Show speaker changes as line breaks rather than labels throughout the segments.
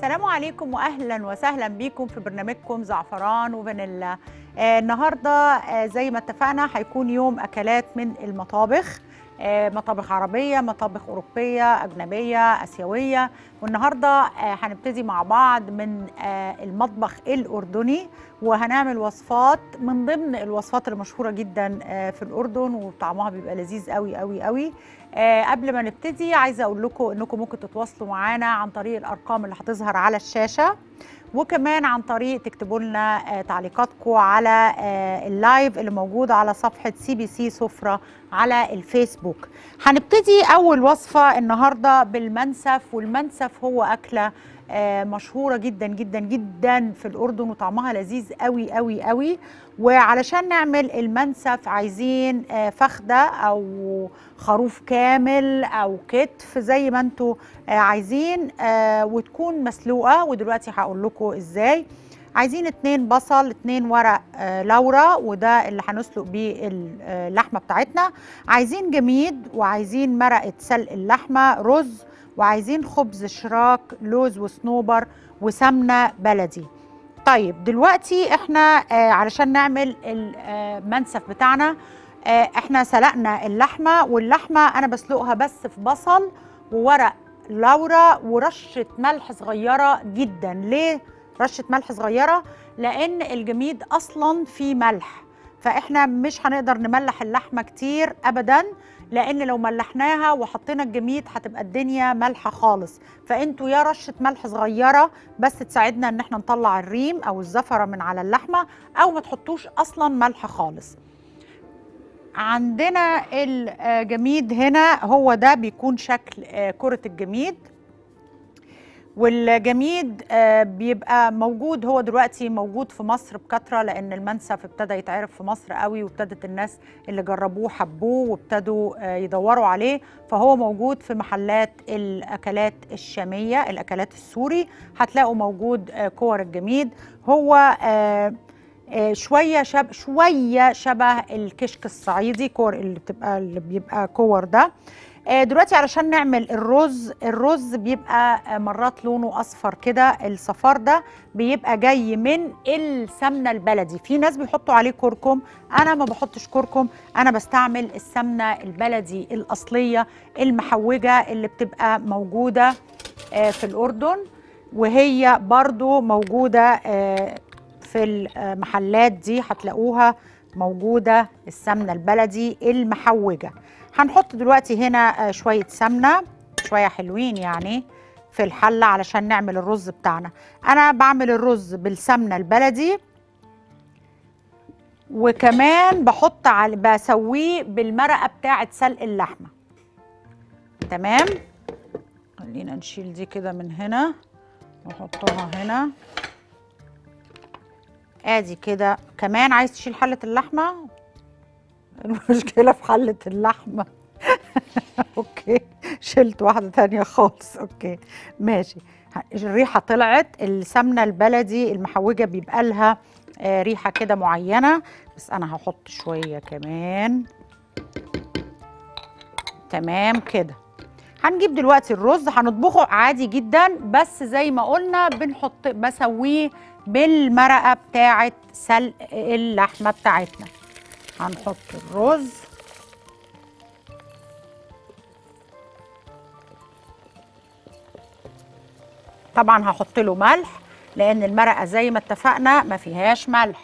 السلام عليكم واهلا وسهلا بيكم في برنامجكم زعفران وفانيلا آه النهارده آه زي ما اتفقنا هيكون يوم اكلات من المطابخ آه مطابخ عربيه مطابخ اوروبيه اجنبيه اسيويه والنهارده آه هنبتدي مع بعض من آه المطبخ الاردني وهنعمل وصفات من ضمن الوصفات المشهوره جدا آه في الاردن وطعمها بيبقى لذيذ قوي قوي قوي آه قبل ما نبتدي عايزه اقول لكم انكم ممكن تتواصلوا معانا عن طريق الارقام اللي هتظهر على الشاشه وكمان عن طريق تكتبوا لنا آه تعليقاتكم على آه اللايف اللي موجود على صفحه سي بي سي سفره على الفيسبوك هنبتدي اول وصفه النهارده بالمنسف والمنسف هو اكله آه مشهوره جدا جدا جدا في الاردن وطعمها لذيذ قوي قوي قوي وعلشان نعمل المنسف عايزين آه فخده او خروف كامل او كتف زي ما انتوا آه عايزين وتكون مسلوقه ودلوقتي هقول لكم ازاي عايزين اتنين بصل اتنين ورق آه لورا وده اللي هنسلق بيه اللحمه بتاعتنا عايزين جميد وعايزين مرقه سلق اللحمه رز وعايزين خبز شراك لوز وصنوبر وسمنه بلدي طيب دلوقتي احنا آه علشان نعمل المنسف بتاعنا آه احنا سلقنا اللحمه واللحمه انا بسلقها بس في بصل وورق لورا ورشه ملح صغيره جدا ليه رشه ملح صغيره لان الجميد اصلا فيه ملح فاحنا مش هنقدر نملح اللحمه كتير ابدا لان لو ملحناها وحطينا الجميد هتبقى الدنيا مالحه خالص فانتوا يا رشه ملح صغيره بس تساعدنا ان احنا نطلع الريم او الزفره من على اللحمه او ما تحطوش اصلا ملح خالص عندنا الجميد هنا هو ده بيكون شكل كره الجميد والجميد بيبقى موجود هو دلوقتي موجود في مصر بكثره لان المنسف ابتدى يتعرف في مصر قوي وابتدت الناس اللي جربوه حبوه وابتدوا يدوروا عليه فهو موجود في محلات الاكلات الشاميه الاكلات السوري هتلاقوا موجود كور الجميد هو شويه شب شويه شبه الكشك الصعيدي كور اللي بتبقى اللي بيبقى كور ده دلوقتي علشان نعمل الرز الرز بيبقى مرات لونه اصفر كده الصفار ده بيبقى جاي من السمنه البلدي في ناس بيحطوا عليه كركم انا ما بحطش كركم انا بستعمل السمنه البلدي الاصليه المحوجه اللي بتبقى موجوده في الاردن وهي برضو موجوده في المحلات دي هتلاقوها موجوده السمنه البلدي المحوجه هنحط دلوقتي هنا شويه سمنه شويه حلوين يعني في الحله علشان نعمل الرز بتاعنا انا بعمل الرز بالسمنه البلدي وكمان بحط على بسويه بالمرقه بتاعه سلق اللحمه تمام خلينا نشيل دي كده من هنا ونحطها هنا ادي كده كمان عايز تشيل حله اللحمه المشكله في حله اللحمه اوكي شلت واحده تانية خالص اوكي ماشي الريحه طلعت السمنه البلدي المحوجه بيبقى لها آه ريحه كده معينه بس انا هحط شويه كمان تمام كده هنجيب دلوقتي الرز هنطبخه عادي جدا بس زي ما قلنا بنحط بسويه بالمرقه بتاعه سلق اللحمه بتاعتنا هنحط الرز طبعا هحط له ملح لان المرقه زي ما اتفقنا ما فيهاش ملح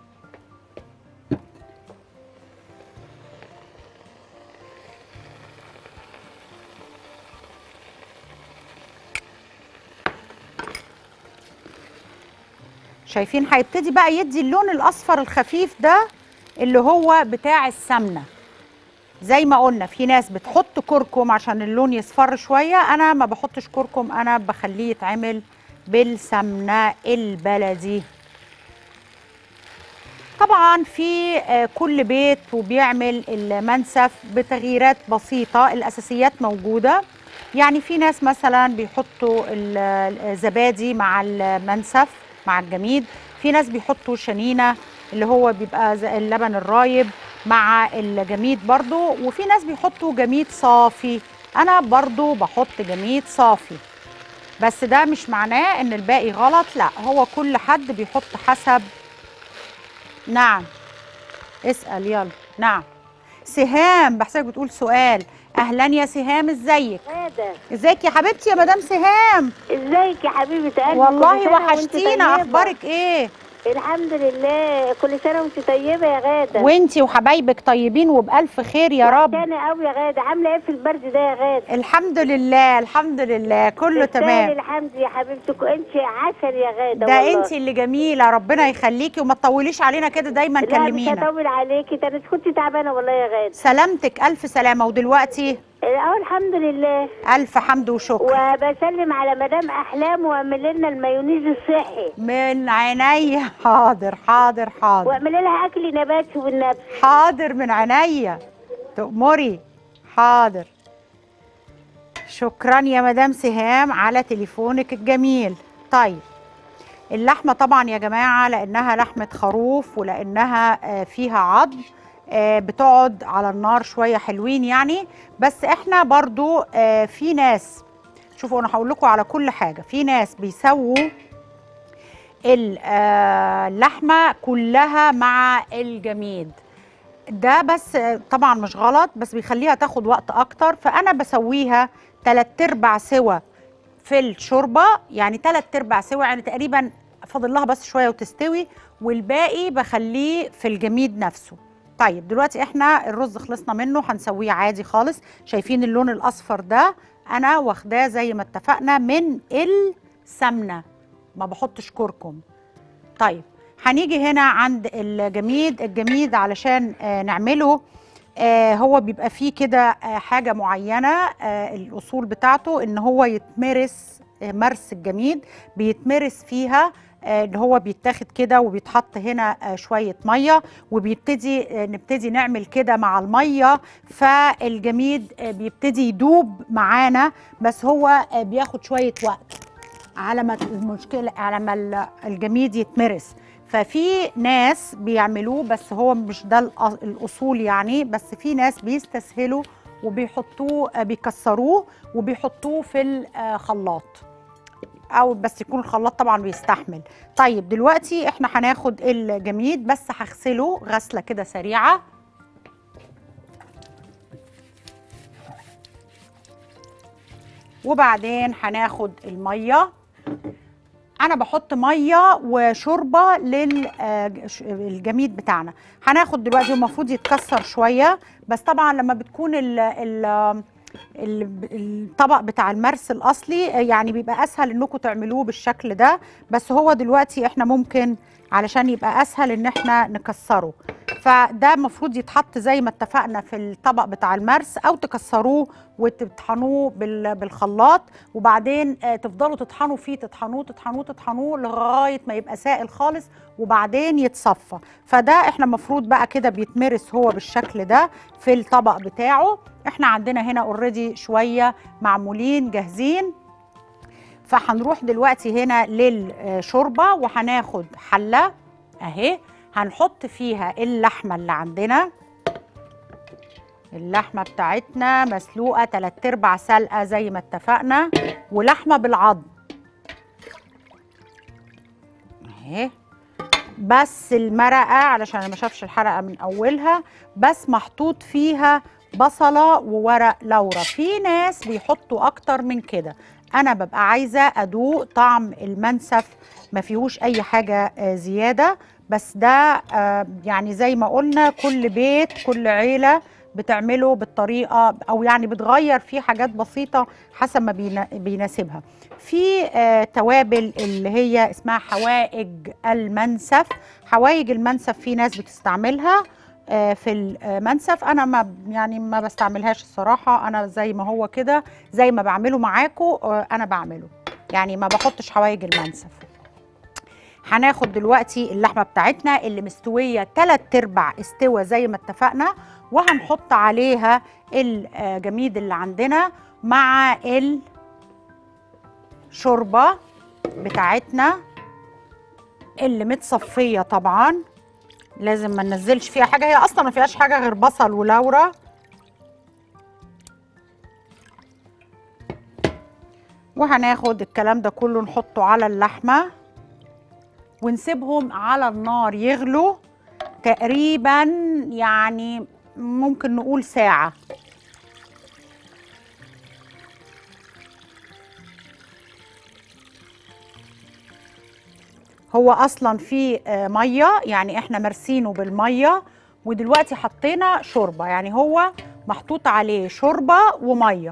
شايفين هيبتدي بقى يدي اللون الاصفر الخفيف ده اللي هو بتاع السمنه زي ما قلنا في ناس بتحط كركم عشان اللون يصفر شويه انا ما بحطش كركم انا بخليه يتعمل بالسمنه البلدي طبعا في كل بيت وبيعمل المنسف بتغييرات بسيطه الاساسيات موجوده يعني في ناس مثلا بيحطوا الزبادي مع المنسف مع الجميد في ناس بيحطوا شنينه اللي هو بيبقى زي اللبن الرايب مع الجميد برضو وفي ناس بيحطوا جميد صافي انا برضو بحط جميد صافي بس ده مش معناه ان الباقي غلط لا هو كل حد بيحط حسب نعم اسال يلا نعم سهام بحسك بتقول سؤال اهلا يا سهام ازيك
غادة
ازيك يا حبيبتي يا مدام سهام
ازيك يا حبيبة قلبي كل
والله
سنة وانت
وحشتينا
طيبة.
اخبارك ايه
الحمد لله كل سنة وانت طيبة يا غادة
وانتي وحبايبك طيبين وبألف خير يا رب
وحشانة قوي يا غادة عاملة ايه في البرد ده يا غادة
الحمد لله الحمد لله كله
تستاهلي
تمام
الحمد يا حبيبتي انت عسل يا غادة
ده
والله.
انت اللي جميله ربنا يخليكي وما تطوليش علينا كده دايما
لا مش
كلمينا
هطول عليكي ده انا كنت تعبانة والله يا غادة
سلامتك الف سلامه ودلوقتي
اه الحمد لله
الف حمد وشكر
وبسلم على مدام احلام واعمل لنا المايونيز الصحي
من عينيا حاضر حاضر حاضر
واعمل لها اكل نباتي والنبي
حاضر من عينيا تأمري حاضر شكرا يا مدام سهام على تليفونك الجميل طيب اللحمة طبعا يا جماعة لأنها لحمة خروف ولأنها آه، فيها عظم آه، بتقعد على النار شوية حلوين يعني بس احنا برضو آه، في ناس شوفوا انا هقول لكم على كل حاجة في ناس بيسووا ال- آه، اللحمة كلها مع الجميد ده بس آه، طبعا مش غلط بس بيخليها تاخد وقت اكتر فانا بسويها تلات ارباع سوا في الشوربه يعني تلات ارباع سوا يعني تقريبا فاضل لها بس شويه وتستوي والباقي بخليه في الجميد نفسه طيب دلوقتي احنا الرز خلصنا منه هنسويه عادي خالص شايفين اللون الاصفر ده انا واخداه زي ما اتفقنا من السمنه ما بحطش كركم طيب هنيجي هنا عند الجميد الجميد علشان آه نعمله آه هو بيبقى فيه كده آه حاجة معينة آه الأصول بتاعته إن هو يتمرس آه مرس الجميد بيتمرس فيها آه اللي هو بيتاخد كده وبيتحط هنا آه شوية مية وبيبتدي آه نبتدي نعمل كده مع المية فالجميد آه بيبتدي يدوب معانا بس هو آه بياخد شوية وقت على ما المشكله على ما ال- الجميد يتمرس ففي ناس بيعملوه بس هو مش ده الأ- الاصول يعني بس في ناس بيستسهلوا وبيحطوه آه، بيكسروه وبيحطوه في الخلاط او بس يكون الخلاط طبعا بيستحمل طيب دلوقتي احنا هناخد الجميد بس هغسله غسله كده سريعه وبعدين هناخد الميه انا بحط ميه وشوربه للجميد بتاعنا هناخد دلوقتي المفروض يتكسر شويه بس طبعا لما بتكون ال ال ال- الطبق بتاع المرس الاصلي يعني بيبقى اسهل انكم تعملوه بالشكل ده بس هو دلوقتي احنا ممكن علشان يبقى اسهل ان احنا نكسره فده المفروض يتحط زي ما اتفقنا في الطبق بتاع المرس او تكسروه وتطحنوه بال- بالخلاط وبعدين آه، تفضلوا تطحنوا فيه تطحنوه تطحنوه تطحنوه لغايه ما يبقى سائل خالص وبعدين يتصفى فده احنا المفروض بقى كده بيتمرس هو بالشكل ده في الطبق بتاعه احنا عندنا هنا اوريدي شويه معمولين جاهزين فهنروح دلوقتي هنا للشوربه وهناخد حله اهي هنحط فيها اللحمه اللي عندنا اللحمه بتاعتنا مسلوقه تلات ارباع سلقه زي ما اتفقنا ولحمه بالعظم اهي بس المرقه علشان أنا ما شافش الحلقه من اولها بس محطوط فيها بصله وورق لورا في ناس بيحطوا اكتر من كده انا ببقى عايزه ادوق طعم المنسف ما فيهوش اي حاجه آه، زياده بس ده آه، يعني زي ما قلنا كل بيت كل عيله بتعمله بالطريقه او يعني بتغير فيه حاجات بسيطه حسب ما بينا- بيناسبها في آه، توابل اللي هي اسمها حوائج المنسف حوايج المنسف في ناس بتستعملها آه، في المنسف انا ما يعني ما بستعملهاش الصراحه انا زي ما هو كده زي ما بعمله معاكم انا بعمله يعني ما بحطش حوايج المنسف هناخد دلوقتي اللحمه بتاعتنا اللي مستويه تلات ارباع استوى زي ما اتفقنا وهنحط عليها الجميد اللي عندنا مع الشوربه بتاعتنا اللي متصفيه طبعا لازم ما ننزلش فيها حاجه هي اصلا ما فيهاش حاجه غير بصل ولورا وهناخد الكلام ده كله نحطه على اللحمه ونسيبهم على النار يغلوا تقريبا يعني ممكن نقول ساعه هو اصلا فيه آه، ميه يعني احنا مرسينه بالميه ودلوقتي حطينا شوربه يعني هو محطوط عليه شوربه وميه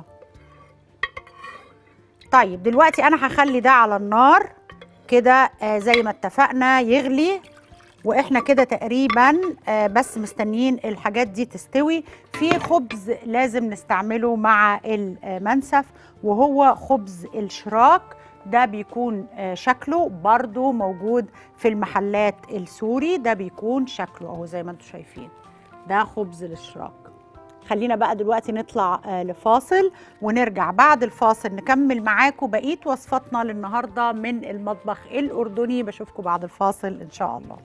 طيب دلوقتي انا هخلي ده على النار كده آه، زي ما اتفقنا يغلي واحنا كده تقريبا آه، بس مستنيين الحاجات دي تستوي في خبز لازم نستعمله مع المنسف وهو خبز الشراك ده بيكون آه، شكله برضو موجود في المحلات السوري ده بيكون شكله اهو زي ما انتم شايفين ده خبز الاشراك خلينا بقى دلوقتي نطلع آه، لفاصل ونرجع بعد الفاصل نكمل معاكم بقيه وصفاتنا للنهارده من المطبخ الاردني بشوفكم بعد الفاصل ان شاء الله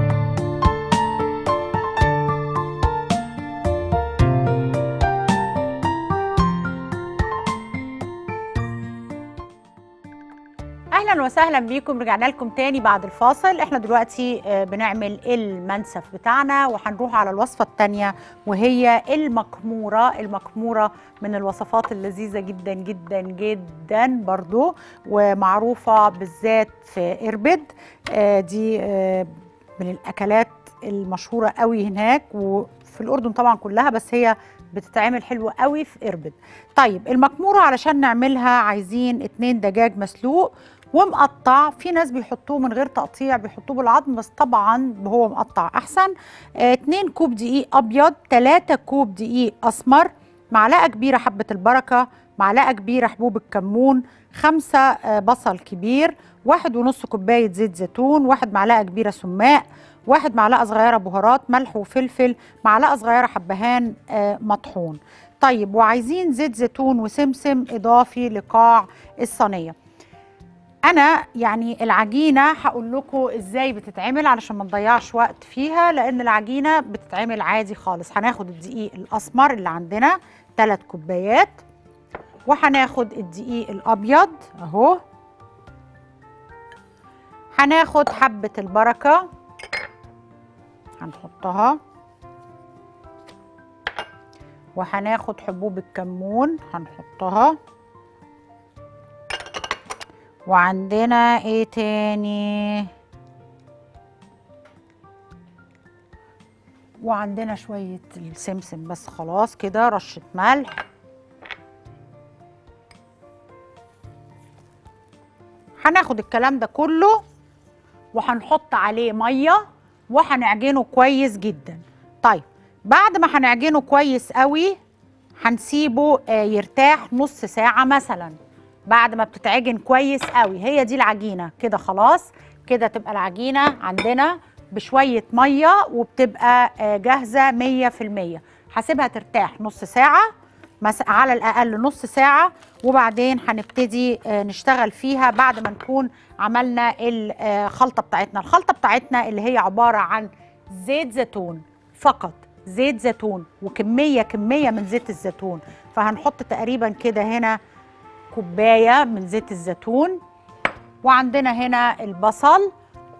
اهلا وسهلا بيكم رجعنا لكم تاني بعد الفاصل احنا دلوقتي آه، بنعمل المنسف بتاعنا وهنروح على الوصفه التانيه وهي المكموره المكموره من الوصفات اللذيذه جدا جدا جدا برضو ومعروفه بالذات في اربد آه، دي آه، من الاكلات المشهوره قوي هناك وفي الاردن طبعا كلها بس هي بتتعمل حلوة قوي في اربد طيب المكمورة علشان نعملها عايزين اتنين دجاج مسلوق ومقطع في ناس بيحطوه من غير تقطيع بيحطوه بالعظم بس طبعا هو مقطع احسن آه، اتنين كوب دقيق ابيض تلاتة كوب دقيق اسمر معلقة كبيرة حبة البركة معلقة كبيرة حبوب الكمون خمسة آه، بصل كبير واحد ونص كوباية زيت زيتون واحد معلقة كبيرة سماق واحد معلقة صغيرة بهارات ملح وفلفل معلقة صغيرة حبهان آه، مطحون طيب وعايزين زيت زيتون وسمسم إضافي لقاع الصينية انا يعني العجينه هقول لكم ازاي بتتعمل علشان ما نضيعش وقت فيها لان العجينه بتتعمل عادي خالص هناخد الدقيق الاسمر اللي عندنا 3 كوبايات وهناخد الدقيق الابيض اهو هناخد حبه البركه هنحطها وهناخد حبوب الكمون هنحطها وعندنا ايه تاني وعندنا شوية السمسم بس خلاص كده رشة ملح هناخد الكلام ده كله وهنحط عليه مية وهنعجنه كويس جدا طيب بعد ما هنعجنه كويس قوي هنسيبه آه، يرتاح نص ساعة مثلاً بعد ما بتتعجن كويس قوي هي دي العجينه كده خلاص كده تبقى العجينه عندنا بشويه ميه وبتبقى آه، جاهزه 100% هسيبها ترتاح نص ساعه مس- على الاقل نص ساعه وبعدين هنبتدي آه، نشتغل فيها بعد ما نكون عملنا الخلطه بتاعتنا الخلطه بتاعتنا اللي هي عباره عن زيت زيتون فقط زيت زيتون وكميه كميه من زيت الزيتون فهنحط تقريبا كده هنا كوبايه من زيت الزيتون وعندنا هنا البصل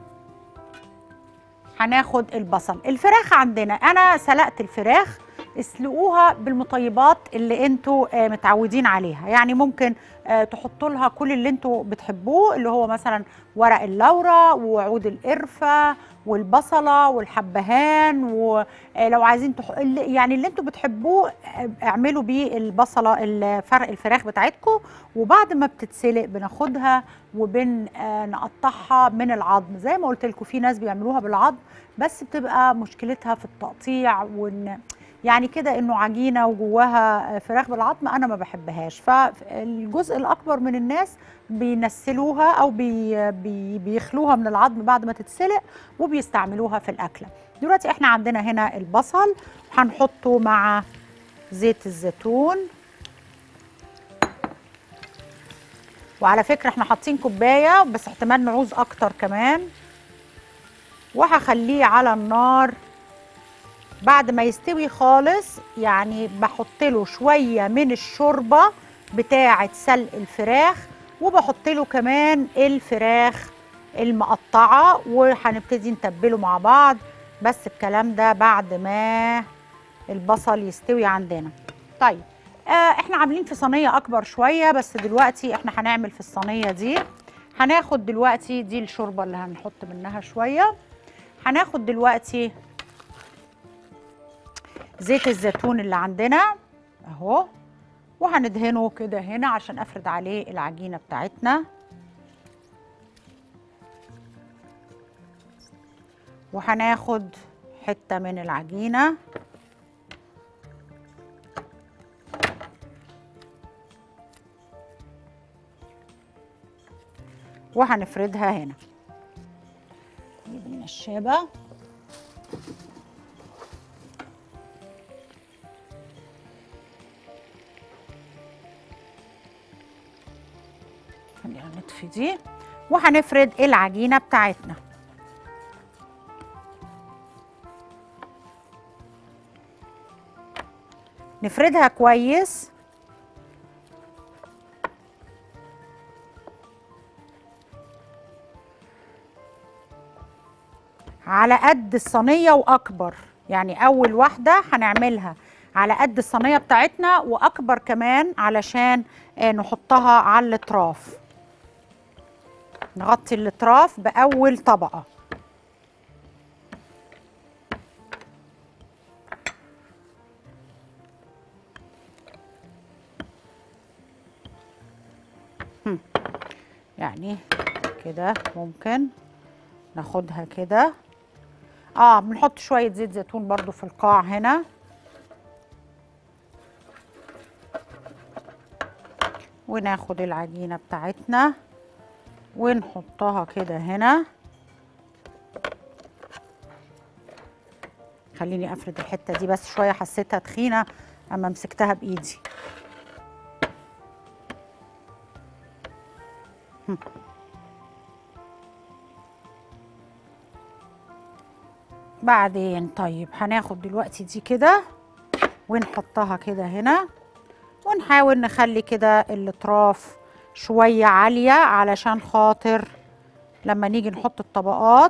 هناخد البصل الفراخ عندنا انا سلقت الفراخ اسلقوها بالمطيبات اللي انتوا آه، متعودين عليها يعني ممكن آه، تحطوا لها كل اللي انتوا بتحبوه اللي هو مثلا ورق اللورة وعود القرفة والبصلة والحبهان ولو عايزين تح... اللي- يعني اللي انتوا بتحبوه آه، اعملوا بيه البصلة الفرق الفراخ بتاعتكم وبعد ما بتتسلق بناخدها وبنقطعها من العظم زي ما قلت لكم في ناس بيعملوها بالعظم بس بتبقى مشكلتها في التقطيع وان يعني كده انه عجينه وجواها فراخ بالعظم انا ما بحبهاش فالجزء الاكبر من الناس بينسلوها او بي بي بيخلوها من العظم بعد ما تتسلق وبيستعملوها في الاكله دلوقتي احنا عندنا هنا البصل هنحطه مع زيت الزيتون وعلى فكره احنا حاطين كوبايه بس احتمال نعوز اكتر كمان وهخليه على النار بعد ما يستوي خالص يعني بحط له شويه من الشوربه بتاعه سلق الفراخ وبحط له كمان الفراخ المقطعه وهنبتدي نتبله مع بعض بس الكلام ده بعد ما البصل يستوي عندنا طيب آه احنا عاملين في صينيه اكبر شويه بس دلوقتي احنا هنعمل في الصينيه دي هناخد دلوقتي دي الشوربه اللي هنحط منها شويه هناخد دلوقتي زيت الزيتون اللي عندنا اهو وهندهنه كده هنا عشان افرد عليه العجينه بتاعتنا وهناخد حته من العجينه وهنفردها هنا نجيب النشابه خلينا نطفي دي وهنفرد العجينه بتاعتنا نفردها كويس على قد الصينيه واكبر يعني اول واحده هنعملها على قد الصينيه بتاعتنا واكبر كمان علشان آه، نحطها على الاطراف نغطي الاطراف باول طبقه هم. يعني كده ممكن ناخدها كده اه بنحط شويه زيت زيتون برضو في القاع هنا وناخد العجينه بتاعتنا ونحطها كده هنا خليني افرد الحته دي بس شويه حسيتها تخينه اما مسكتها بايدي هم. بعدين طيب هناخد دلوقتي دي كده ونحطها كده هنا ونحاول نخلي كده الاطراف شويه عاليه علشان خاطر لما نيجي نحط الطبقات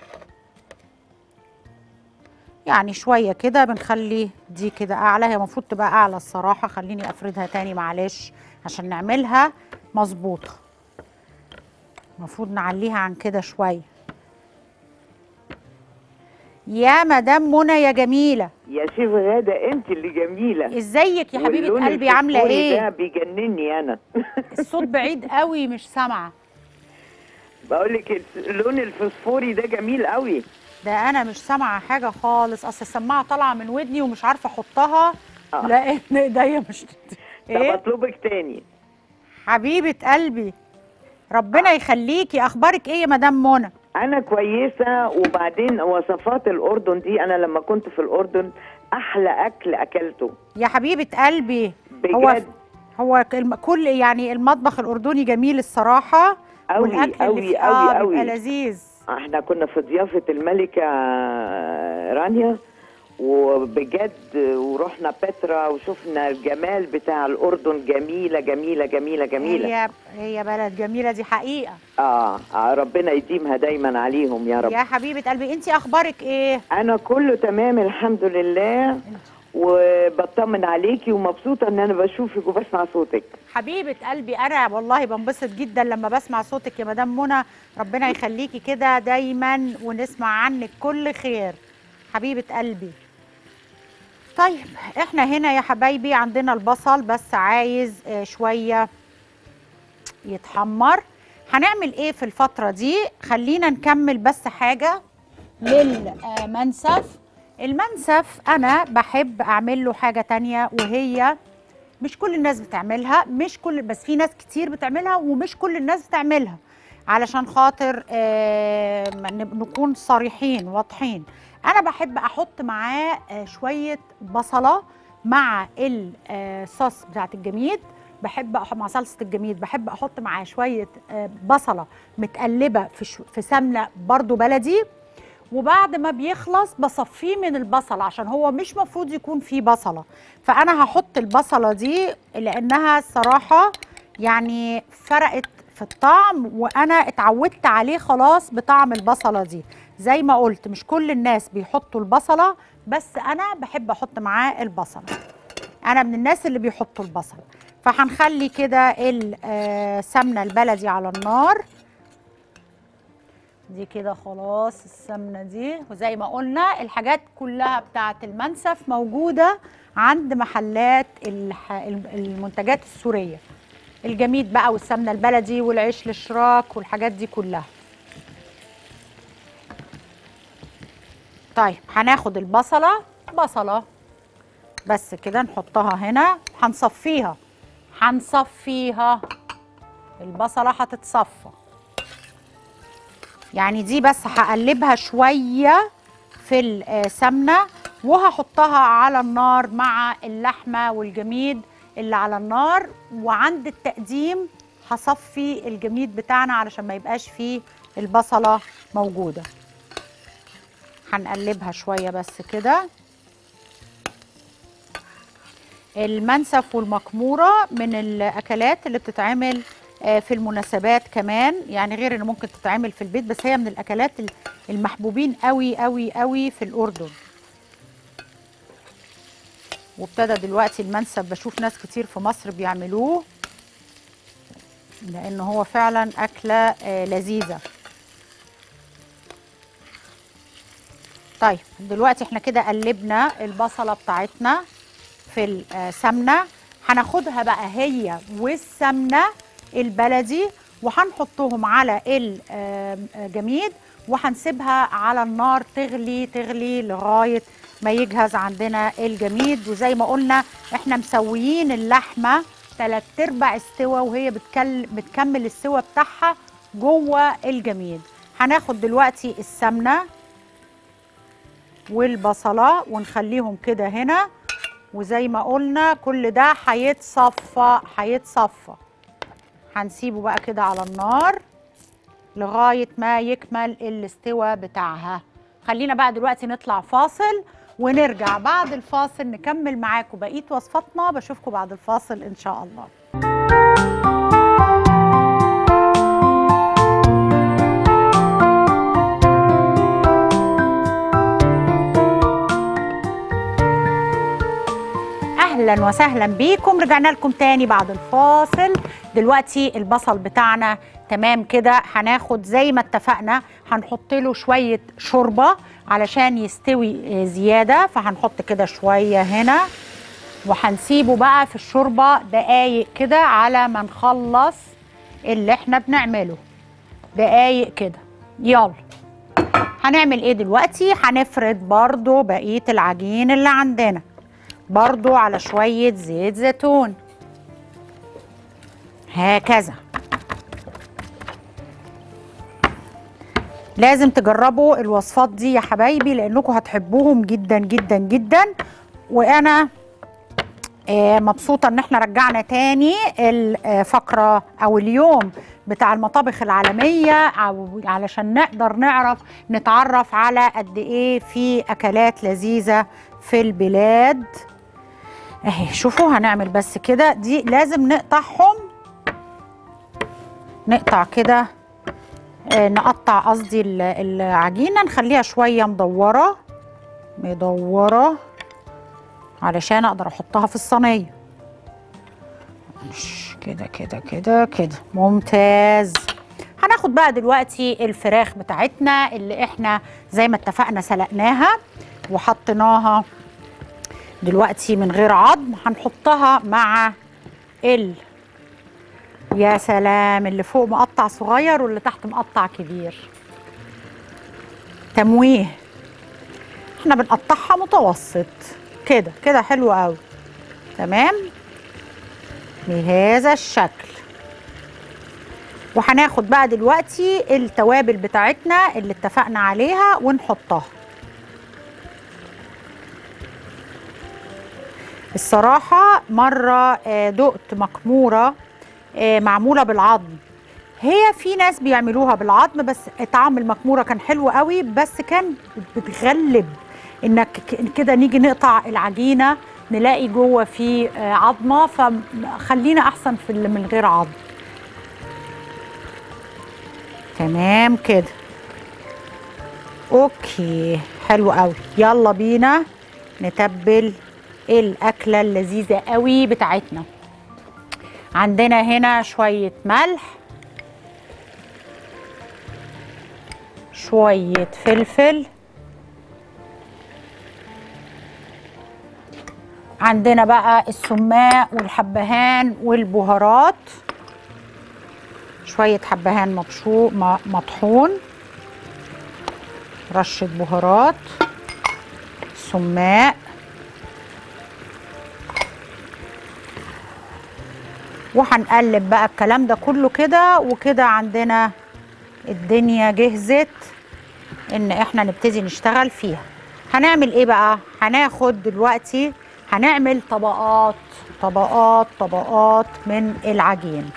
يعني شويه كده بنخلي دي كده اعلى هي المفروض تبقى اعلى الصراحه خليني افردها تاني معلش عشان نعملها مظبوطه المفروض نعليها عن كده شويه يا مدام منى يا جميله
يا شيف غادة انت اللي جميلة
ازيك يا حبيبه
واللون
قلبي عامله
الفسفوري ده
ايه
بيجنني انا
الصوت بعيد قوي مش سامعه
بقول لك اللون الفسفوري ده جميل قوي
ده انا مش سامعه حاجه خالص اصل السماعه طالعه من ودني ومش عارفه احطها
آه.
لان ايديا مش
طب
ايه
اطلبك تاني
حبيبه قلبي ربنا يخليكي اخبارك ايه يا مدام منى
انا كويسة وبعدين وصفات الاردن دي انا لما كنت في الاردن احلى اكل اكلته
يا حبيبه قلبي هو
بجد
هو الم- كل يعني المطبخ الاردني جميل الصراحه
أوي،
والاكل اللي
أوي،
فيه
أوي،
اه
أوي.
بيبقى لذيذ
احنا كنا في ضيافة الملكة رانيا وبجد ورحنا بترا وشفنا الجمال بتاع الأردن جميلة جميلة جميلة جميلة
هي هي بلد جميله دي حقيقه
آه, آه ربنا يديمها دايما عليهم يا رب
يا حبيبه قلبي انت اخبارك ايه
أنا كله تمام الحمد لله وبطمن عليكي ومبسوطة إن أنا بشوفك وبسمع صوتك
حبيبه قلبي انا والله بنبسط جدا لما بسمع صوتك يا مدام منى ربنا يخليكي كده دايما ونسمع عنك كل خير حبيبه قلبي طيب احنا هنا يا حبايبي عندنا البصل بس عايز آه، شويه يتحمر هنعمل ايه في الفتره دي خلينا نكمل بس حاجه للمنسف المنسف انا بحب اعمل له حاجه تانية وهي مش كل الناس بتعملها مش كل بس في ناس كتير بتعملها ومش كل الناس بتعملها علشان خاطر آه، ما نب- نكون صريحين واضحين انا بحب احط معاه آه، شويه بصله مع الصوص بتاعت الجميد بحب أح- مع صلصه الجميد بحب احط معاه شويه آه، بصله متقلبه في شو- في سمنه برضو بلدي وبعد ما بيخلص بصفيه من البصل عشان هو مش مفروض يكون فيه بصله فانا هحط البصله دي لانها الصراحه يعني فرقت في الطعم وانا اتعودت عليه خلاص بطعم البصله دي زي ما قلت مش كل الناس بيحطوا البصله بس انا بحب احط معاه البصله انا من الناس اللي بيحطوا البصل فهنخلي كده السمنه البلدي على النار دي كده خلاص السمنه دي وزي ما قلنا الحاجات كلها بتاعه المنسف موجوده عند محلات الح... المنتجات السوريه الجميد بقى والسمنه البلدي والعيش الاشراك والحاجات دي كلها طيب هناخد البصله بصله بس كده نحطها هنا هنصفيها هنصفيها البصله هتتصفى يعني دي بس هقلبها شويه في السمنه وهحطها على النار مع اللحمه والجميد اللي على النار وعند التقديم هصفي الجميد بتاعنا علشان ما يبقاش فيه البصله موجوده هنقلبها شويه بس كده المنسف والمكموره من الاكلات اللي بتتعمل في المناسبات كمان يعني غير ان ممكن تتعمل في البيت بس هي من الاكلات المحبوبين قوي قوي قوي في الاردن وابتدى دلوقتي المنسف بشوف ناس كتير في مصر بيعملوه لان هو فعلا اكله لذيذه طيب دلوقتي احنا كده قلبنا البصله بتاعتنا في السمنه هناخدها بقى هي والسمنه البلدي وهنحطهم على الجميد وهنسيبها على النار تغلي تغلي لغايه ما يجهز عندنا الجميد وزي ما قلنا احنا مسويين اللحمه تلات ارباع استوى وهي بتكل بتكمل السوى بتاعها جوه الجميد هناخد دلوقتي السمنه والبصله ونخليهم كده هنا وزي ما قلنا كل ده هيتصفى هيتصفى هنسيبه بقى كده على النار لغايه ما يكمل الاستوى بتاعها خلينا بقى دلوقتي نطلع فاصل ونرجع بعد الفاصل نكمل معاكم بقيه وصفاتنا بشوفكم بعد الفاصل ان شاء الله اهلا وسهلا بيكم رجعنا لكم تاني بعد الفاصل دلوقتي البصل بتاعنا تمام كده هناخد زي ما اتفقنا هنحط له شويه شوربه علشان يستوي زياده فهنحط كده شويه هنا وهنسيبه بقى في الشوربه دقايق كده على ما نخلص اللي احنا بنعمله دقايق كده يلا هنعمل ايه دلوقتي هنفرد برضو بقيه العجين اللي عندنا برضو على شوية زيت زيتون هكذا لازم تجربوا الوصفات دي يا حبايبي لانكم هتحبوهم جدا جدا جدا وانا آه مبسوطة ان احنا رجعنا تاني الفقرة او اليوم بتاع المطابخ العالمية أو علشان نقدر نعرف نتعرف على قد ايه في اكلات لذيذة في البلاد اهي شوفوا هنعمل بس كده دي لازم نقطعهم نقطع كده آه نقطع قصدي العجينه نخليها شويه مدوره مدوره علشان اقدر احطها في الصينيه كده كده كده كده ممتاز هناخد بقى دلوقتي الفراخ بتاعتنا اللي احنا زي ما اتفقنا سلقناها وحطيناها دلوقتي من غير عظم هنحطها مع ال يا سلام اللي فوق مقطع صغير واللي تحت مقطع كبير تمويه احنا بنقطعها متوسط كده كده حلو قوي تمام بهذا الشكل وهناخد بقى دلوقتي التوابل بتاعتنا اللي اتفقنا عليها ونحطها الصراحة مرة دقت مكمورة معمولة بالعظم هي في ناس بيعملوها بالعظم بس طعم المكمورة كان حلو قوي بس كان بتغلب انك كده نيجي نقطع العجينة نلاقي جوه في عظمة فخلينا احسن في اللي من غير عظم تمام كده اوكي حلو قوي يلا بينا نتبل الاكله اللذيذه قوي بتاعتنا عندنا هنا شويه ملح شويه فلفل عندنا بقى السماق والحبهان والبهارات شويه حبهان مبشور م- مطحون رشه بهارات سماق وهنقلب بقى الكلام ده كله كده وكده عندنا الدنيا جهزت ان احنا نبتدي نشتغل فيها هنعمل ايه بقى هناخد دلوقتي هنعمل طبقات طبقات طبقات من العجين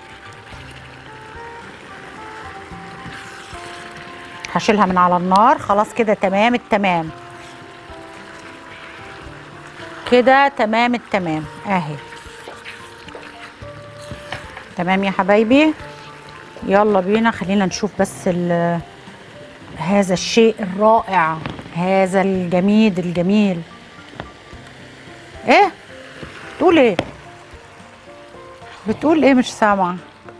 هشيلها من على النار خلاص كده تمام التمام كده تمام التمام اهي تمام يا حبايبي يلا بينا خلينا نشوف بس ال- هذا الشيء الرائع هذا الجميد الجميل ايه تقول ايه بتقول ايه مش سامعه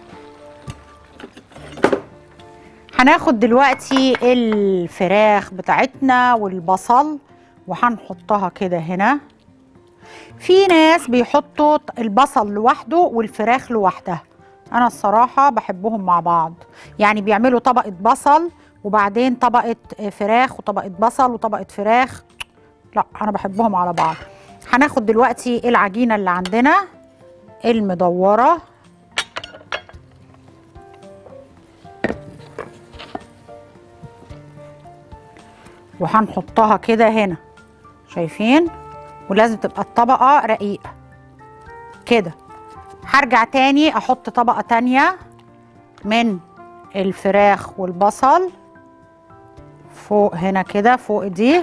هناخد دلوقتي الفراخ بتاعتنا والبصل وهنحطها كده هنا في ناس بيحطوا البصل لوحده والفراخ لوحدها انا الصراحه بحبهم مع بعض يعني بيعملوا طبقه بصل وبعدين طبقه فراخ وطبقه بصل وطبقه فراخ لا انا بحبهم على بعض هناخد دلوقتي العجينه اللي عندنا المدوره وهنحطها كده هنا شايفين ولازم تبقى الطبقة رقيقة كده هرجع تاني احط طبقة تانية من الفراخ والبصل فوق هنا كده فوق دي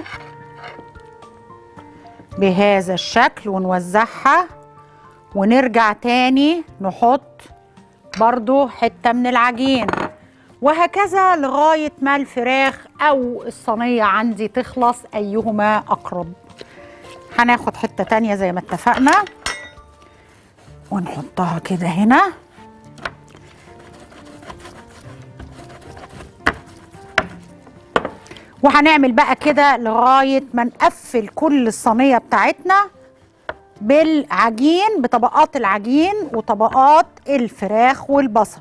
بهذا الشكل ونوزعها ونرجع تاني نحط برضو حتة من العجين وهكذا لغاية ما الفراخ أو الصينية عندي تخلص أيهما أقرب هناخد حتة تانية زي ما اتفقنا ونحطها كده هنا وهنعمل بقى كده لغاية ما نقفل كل الصينية بتاعتنا بالعجين بطبقات العجين وطبقات الفراخ والبصل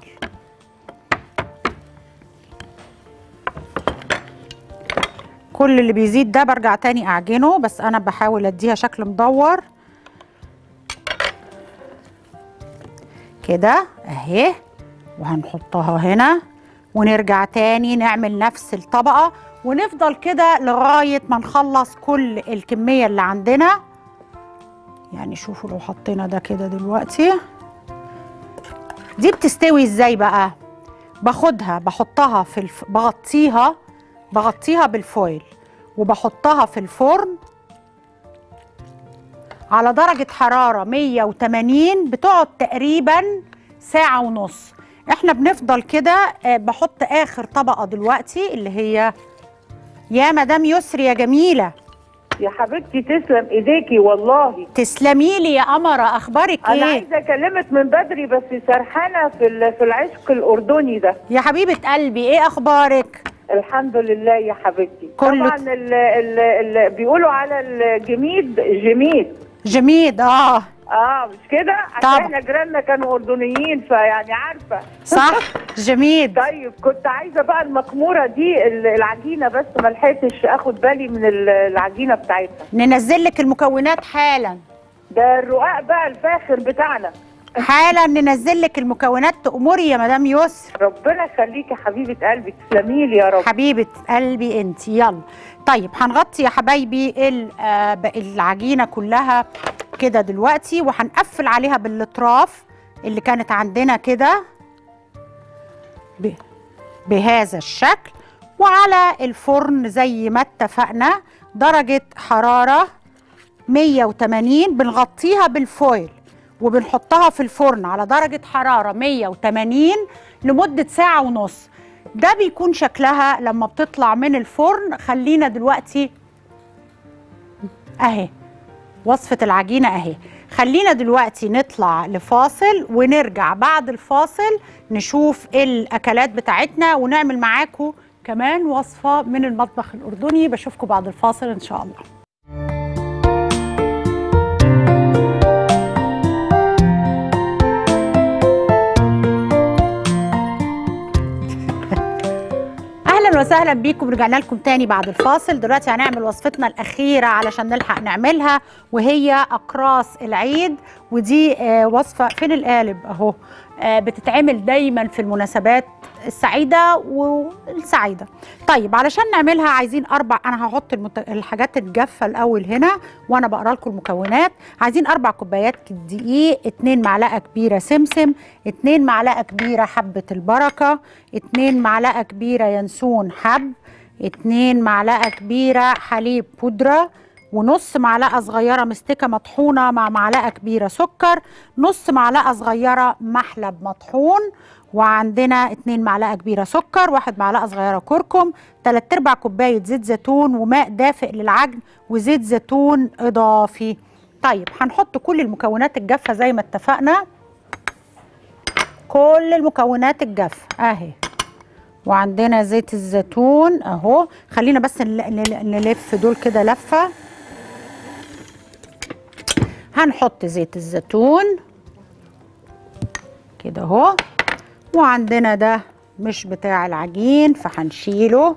كل اللي بيزيد ده برجع تاني اعجنه بس انا بحاول اديها شكل مدور كده اهي وهنحطها هنا ونرجع تاني نعمل نفس الطبقة ونفضل كده لغاية ما نخلص كل الكمية اللي عندنا يعني شوفوا لو حطينا ده كده دلوقتي دي بتستوي ازاي بقى باخدها بحطها في الف... بغطيها بغطيها بالفويل وبحطها في الفرن على درجة حرارة 180 بتقعد تقريبا ساعة ونص احنا بنفضل كده آه، بحط اخر طبقة دلوقتي اللي هي يا مدام يسري يا جميلة
يا حبيبتي تسلم ايديكي والله
تسلمي لي يا قمرة اخبارك
انا
ايه
عايزه اكلمك من بدري بس سرحانه في ال- في العشق الاردني ده
يا حبيبة قلبي ايه اخبارك
الحمد لله يا حبيبتي
كله
طبعا ال ال ال بيقولوا على الجميد جميد
جميد اه
اه مش كده عشان
طبعا.
احنا جيراننا كانوا اردنيين فيعني عارفه
صح جميد
طيب كنت عايزه بقى المكموره دي ال- العجينه بس ما لحقتش اخد بالي من ال- العجينه بتاعتها
ننزل لك المكونات حالا
ده الرقاق بقى الفاخر بتاعنا
حالا ننزل لك المكونات تأمري يا مدام يسر
ربنا يخليكي حبيبه قلبي تسلمي لي يا رب
حبيبة قلبي انت يلا طيب هنغطي يا حبايبي ال- آه، ب- العجينة كلها كده دلوقتي وهنقفل عليها بالاطراف اللي كانت عندنا كده ب- بهذا الشكل وعلى الفرن زي ما اتفقنا درجة حرارة 180 بنغطيها بالفويل وبنحطها في الفرن على درجة حرارة 180 لمدة ساعة ونص ده بيكون شكلها لما بتطلع من الفرن خلينا دلوقتي اهي وصفة العجينة اهي خلينا دلوقتي نطلع لفاصل ونرجع بعد الفاصل نشوف الاكلات بتاعتنا ونعمل معاكم كمان وصفة من المطبخ الأردني بشوفكم بعد الفاصل إن شاء الله اهلا وسهلا بيكم رجعنا لكم تاني بعد الفاصل دلوقتي هنعمل وصفتنا الاخيره علشان نلحق نعملها وهي اقراص العيد ودي آه وصفه فين القالب اهو آه بتتعمل دايما في المناسبات السعيده والسعيده طيب علشان نعملها عايزين اربع انا هحط المت... الحاجات الجافه الاول هنا وانا بقرا لكم المكونات عايزين اربع كوبايات دقيق اتنين معلقه كبيره سمسم اتنين معلقه كبيره حبه البركه اتنين معلقه كبيره ينسون حب اتنين معلقه كبيره حليب بودره ونص معلقه صغيره مستكه مطحونه مع معلقه كبيره سكر نص معلقه صغيره محلب مطحون وعندنا اتنين معلقه كبيره سكر واحد معلقه صغيره كركم تلات ارباع كوبايه زيت زيتون وماء دافئ للعجن وزيت زيتون اضافي طيب هنحط كل المكونات الجافه زي ما اتفقنا كل المكونات الجافه اهي وعندنا زيت الزيتون اهو خلينا بس نلف دول كده لفه هنحط زيت الزيتون كده اهو وعندنا ده مش بتاع العجين فهنشيله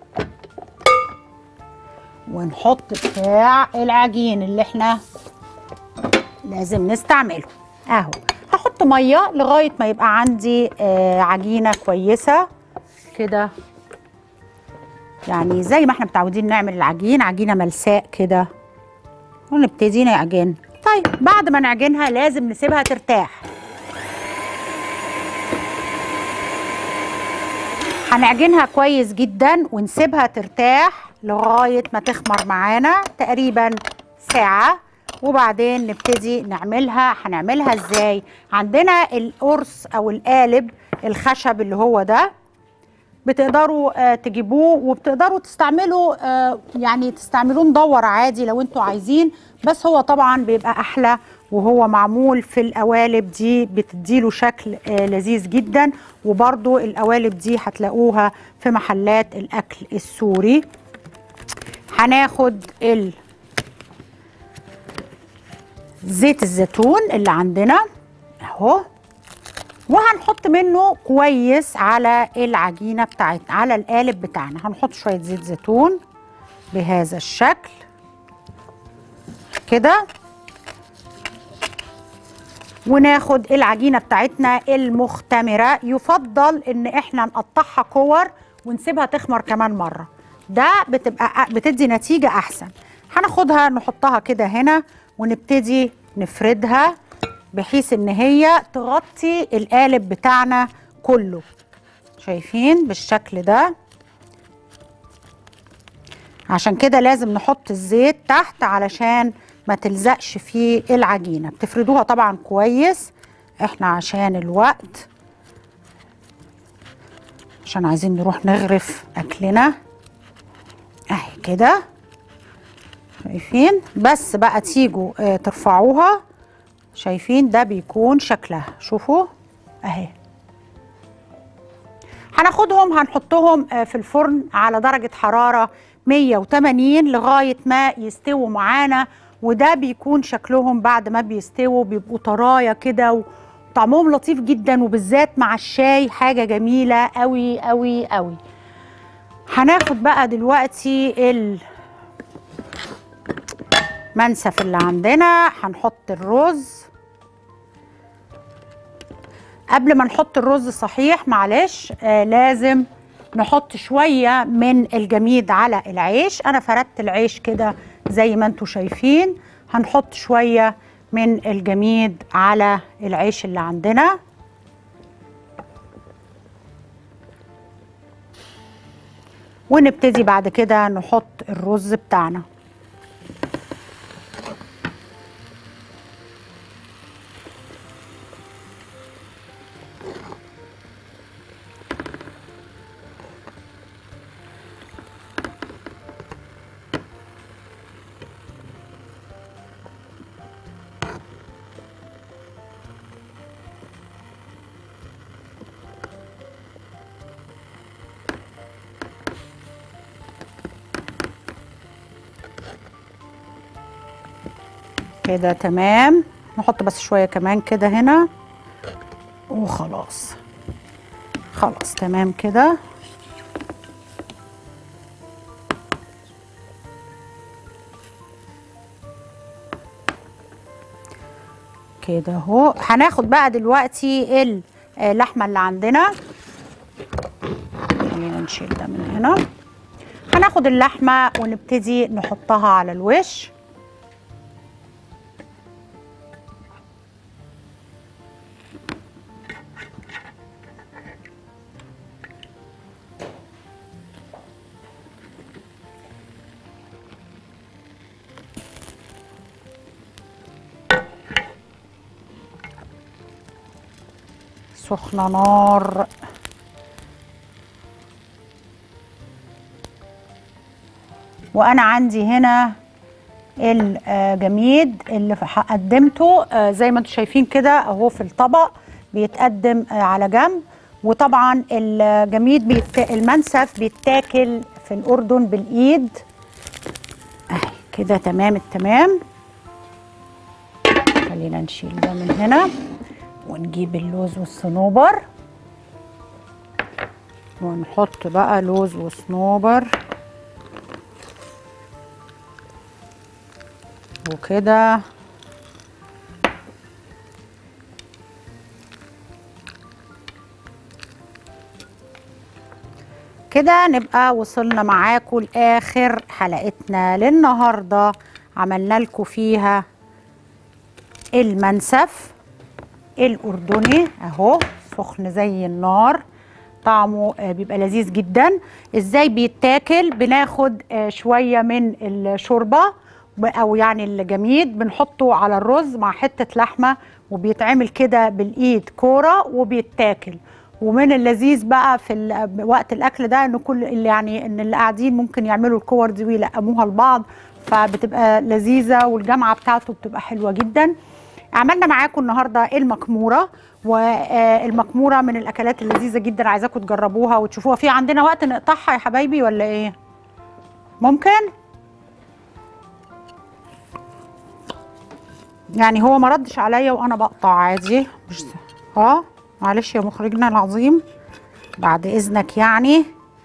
ونحط بتاع العجين اللي احنا لازم نستعمله اهو هحط ميه لغايه ما يبقى عندي آه عجينه كويسه كده يعني زي ما احنا متعودين نعمل العجين عجينه ملساء كده ونبتدي نعجن طيب بعد ما نعجنها لازم نسيبها ترتاح هنعجنها كويس جدا ونسيبها ترتاح لغايه ما تخمر معانا تقريبا ساعه وبعدين نبتدي نعملها هنعملها ازاي عندنا القرص او القالب الخشب اللي هو ده بتقدروا آه تجيبوه وبتقدروا تستعملوا آه يعني تستعملوه مدور عادي لو انتوا عايزين بس هو طبعا بيبقى احلى وهو معمول في القوالب دي بتديله شكل آه لذيذ جدا وبرضو القوالب دي هتلاقوها في محلات الاكل السوري هناخد ال زيت الزيتون اللي عندنا اهو وهنحط منه كويس على العجينه بتاعتنا على القالب بتاعنا هنحط شويه زيت زيتون بهذا الشكل كده وناخد العجينه بتاعتنا المختمره يفضل ان احنا نقطعها كور ونسيبها تخمر كمان مره ده بتبقى بتدي نتيجه احسن هناخدها نحطها كده هنا ونبتدي نفردها بحيث ان هي تغطي القالب بتاعنا كله شايفين بالشكل ده عشان كده لازم نحط الزيت تحت علشان ما تلزقش في العجينه بتفردوها طبعا كويس احنا عشان الوقت عشان عايزين نروح نغرف اكلنا اهي كده شايفين بس بقى تيجوا اه ترفعوها شايفين ده بيكون شكلها شوفوا اهي هناخدهم هنحطهم في الفرن على درجة حرارة 180 لغاية ما يستووا معانا وده بيكون شكلهم بعد ما بيستووا بيبقوا طرايا كده وطعمهم لطيف جدا وبالذات مع الشاي حاجة جميلة قوي قوي قوي هناخد بقى دلوقتي المنسف اللي عندنا هنحط الرز قبل ما نحط الرز صحيح معلش آه لازم نحط شوية من الجميد على العيش أنا فردت العيش كده زي ما انتوا شايفين هنحط شوية من الجميد على العيش اللي عندنا ونبتدي بعد كده نحط الرز بتاعنا كده تمام نحط بس شويه كمان كده هنا وخلاص خلاص تمام كده كده اهو هناخد بقى دلوقتي اللحمه اللي عندنا خلينا نشيل ده من هنا هناخد اللحمه ونبتدي نحطها على الوش سخنة نار وانا عندي هنا الجميد اللي قدمته آه، زي ما انتم شايفين كده اهو في الطبق بيتقدم آه، على جنب وطبعا الجميد بيت... المنسف بيتاكل في الاردن بالايد اهي كده تمام التمام خلينا نشيل ده من هنا ونجيب اللوز والصنوبر ونحط بقى لوز وصنوبر وكده كده نبقى وصلنا معاكم لاخر حلقتنا للنهارده عملنا لكم فيها المنسف الاردني اهو سخن زي النار طعمه آه، بيبقى لذيذ جدا ازاي بيتاكل بناخد آه، شويه من الشوربه ب- او يعني الجميد بنحطه على الرز مع حته لحمه وبيتعمل كده بالايد كوره وبيتاكل ومن اللذيذ بقى في ال- وقت الاكل ده ان كل اللي يعني ان اللي قاعدين ممكن يعملوا الكور دي ويلقموها لبعض فبتبقى لذيذه والجامعه بتاعته بتبقى حلوه جدا عملنا معاكم النهارده المكموره والمكموره من الاكلات اللذيذه جدا عايزاكم تجربوها وتشوفوها في عندنا وقت نقطعها يا حبايبي ولا ايه ممكن يعني هو ما ردش عليا وانا بقطع عادي مش اه معلش يا مخرجنا العظيم بعد اذنك يعني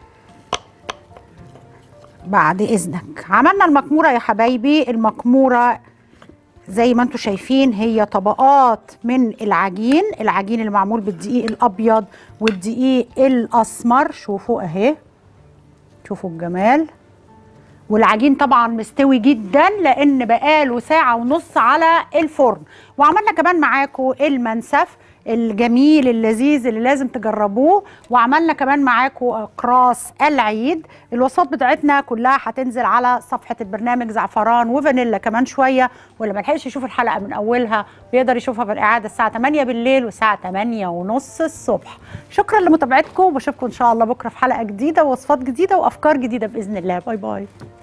بعد اذنك عملنا المكموره يا حبايبي المكموره زي ما انتم شايفين هي طبقات من العجين العجين اللي معمول بالدقيق الابيض والدقيق الاسمر شوفوا اهي شوفوا الجمال والعجين طبعا مستوي جدا لان بقاله ساعه ونص على الفرن وعملنا كمان معاكم المنسف الجميل اللذيذ اللي لازم تجربوه وعملنا كمان معاكم اقراص العيد الوصفات بتاعتنا كلها هتنزل على صفحه البرنامج زعفران وفانيلا كمان شويه واللي ما لحقش يشوف الحلقه من اولها بيقدر يشوفها بالاعاده الساعه 8 بالليل والساعه 8 ونص الصبح شكرا لمتابعتكم وبشوفكم ان شاء الله بكره في حلقه جديده ووصفات جديده وافكار جديده باذن الله باي باي